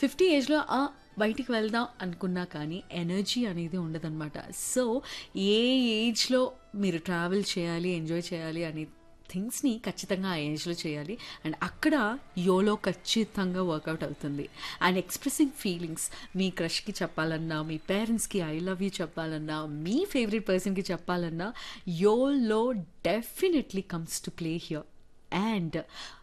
Fifty ఏజ్లో బయటికి వెళ్దాం అనుకున్నా కానీ ఎనర్జీ అనేది ఉండదన్నమాట సో ఏ ఏజ్లో మీరు ట్రావెల్ చేయాలి ఎంజాయ్ చేయాలి అనే థింగ్స్ని ఖచ్చితంగా ఆ ఏజ్లో చేయాలి అండ్ అక్కడ యోలో ఖచ్చితంగా వర్కౌట్ అవుతుంది అండ్ ఎక్స్ప్రెసింగ్ ఫీలింగ్స్ మీ క్రష్కి చెప్పాలన్నా మీ పేరెంట్స్కి ఐ లవ్ యూ చెప్పాలన్నా మీ ఫేవరెట్ పర్సన్కి చెప్పాలన్నా YOLO definitely comes to play here and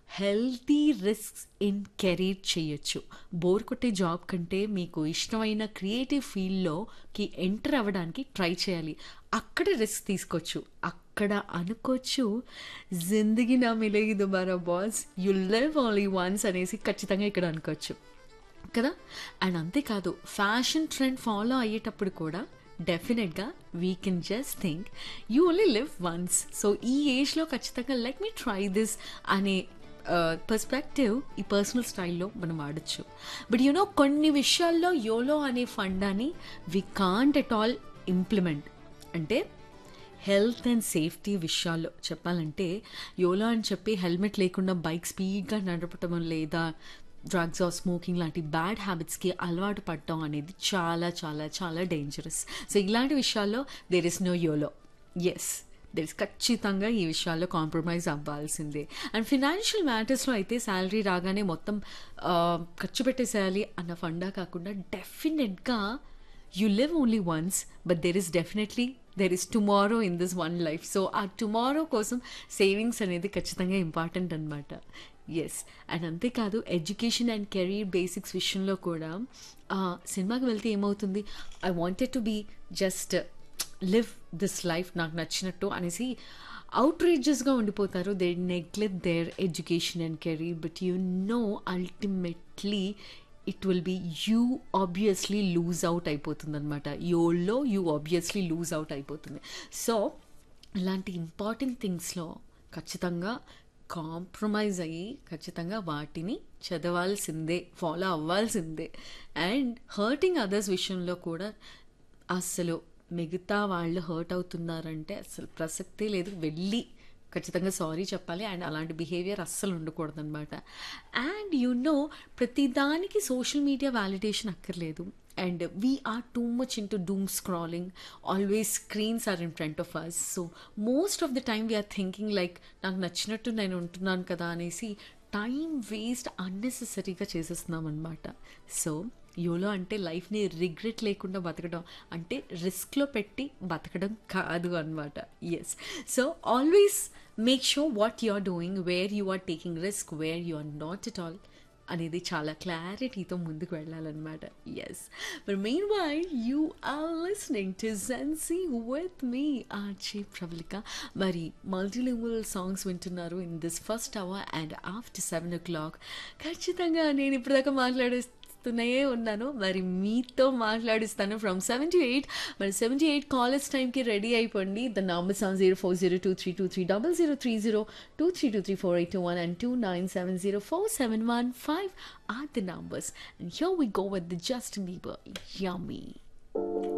healthy risks in career చేయొచ్చు బోర్ కొట్టే జాబ్ కంటే మీకు ఇష్టమైన క్రియేటివ్ ఫీల్డ్లోకి ఎంటర్ అవ్వడానికి ట్రై చేయాలి అక్కడ రిస్క్ తీసుకోవచ్చు అక్కడ అనుకోవచ్చు జిందగీ Na Milegi Dobara boss you live only once అనేసి ఖచ్చితంగా ఇక్కడ అనుకోవచ్చు కదా అండ్ అంతేకాదు ఫ్యాషన్ ట్రెండ్ ఫాలో అయ్యేటప్పుడు కూడా డెఫినెట్గా we can just think you only live once so ఈ ఏజ్లో ఖచ్చితంగా లెట్ మీ ట్రై దిస్ అనే పర్స్పెక్టివ్ ఈ పర్సనల్ స్టైల్లో మనం వాడచ్చు బట్ యునో కొన్ని విషయాల్లో యోలో అనే ఫండాని we can't at all implement అంటే హెల్త్ అండ్ సేఫ్టీ విషయాల్లో చెప్పాలంటే యోలో అని చెప్పి హెల్మెట్ లేకుండా బైక్ స్పీడ్గా నడపటం లేదా డ్రగ్స్ ఆర్ స్మోకింగ్ లాంటి బ్యాడ్ హ్యాబిట్స్కి అలవాటు పడటం అనేది చాలా చాలా చాలా డేంజరస్ సో ఇలాంటి విషయాల్లో there is no YOLO yes there is ఖచ్చితంగా ఈ విషయాల్లో కాంప్రమైజ్ అవ్వాల్సిందే అండ్ ఫినాన్షియల్ మ్యాటర్స్లో అయితే శాలరీ రాగానే మొత్తం ఆ, ఖర్చు పెట్టేసేయాలి అన్న ఫండా కాకుండా డెఫినెట్గా you live only once but there is definitely there is tomorrow in this one life so ఆ టుమారో కోసం సేవింగ్స్ అనేది ఖచ్చితంగా ఇంపార్టెంట్ అనమాట ఎస్ అండ్ అంతేకాదు ఎడ్యుకేషన్ అండ్ కెరీర్ బేసిక్స్ విషయంలో కూడా ఆ, సినిమాకి వెళ్తే ఏమవుతుంది I wanted to be just live this life నాకు నచ్చినట్టు అనేసి అవుట్రేజెస్గా ఉండిపోతారు they neglect their education and career but you know ultimately it will be you obviously lose out అయిపోతుంది అనమాట YOLO you obviously lose out అయిపోతుంది సో ఇలాంటి important థింగ్స్లో ఖచ్చితంగా కాంప్రమైజ్ అయ్యి ఖచ్చితంగా వాటిని చదవాల్సిందే ఫాలో అవ్వాల్సిందే అండ్ హర్టింగ్ అదర్స్ విషయంలో కూడా అసలు మిగతా వాళ్ళు హర్ట్ అవుతున్నారంటే అసలు ప్రసక్తే లేదు వెళ్ళి ఖచ్చితంగా సారీ చెప్పాలి అండ్ అలాంటి బిహేవియర్ అస్సలు ఉండకూడదు అనమాట అండ్ యు నో ప్రతిదానికి సోషల్ మీడియా వ్యాలిడేషన్ అక్కర్లేదు and we are too much in to doom scrolling always screens are in front of us so most of the time we are thinking like నాకు నచ్చినట్టు నేను ఉంటున్నాను కదా అనేసి టైం వేస్ట్ అన్నెసెసరీగా చేసేస్తున్నాం అనమాట సో యోలో అంటే లైఫ్ని రిగ్రెట్ లేకుండా బతకడం అంటే రిస్క్లో పెట్టి బతకడం కాదు అనమాట yes so always make sure what you are doing where you are taking risk where you are not at all అనేది చాలా క్లారిటీతో ముందుకు వెళ్ళాలన్నమాట yes but main why you are listening to Gen Z with me RJ Prabalika మరి multilingual songs వింటున్నారు in this first hour and after seven o'clock ఖచ్చితంగా నేను ఇప్పటిదాకా మాట్లాడేస్తూనే ఉన్నాను మరి మీతో మాట్లాడిస్తాను ఫ్రమ్ సెవెన్ టు ఎయిట్ మరి సెవెంటీ ఎయిట్ కాలేజ్ టైంకి రెడీ అయిపోండి the number seven zero four zero two three two three double zero three zero two three two three four eight two one and two nine seven zero four seven one five are the numbers. And here we go with the Justin Bieber, Yummy.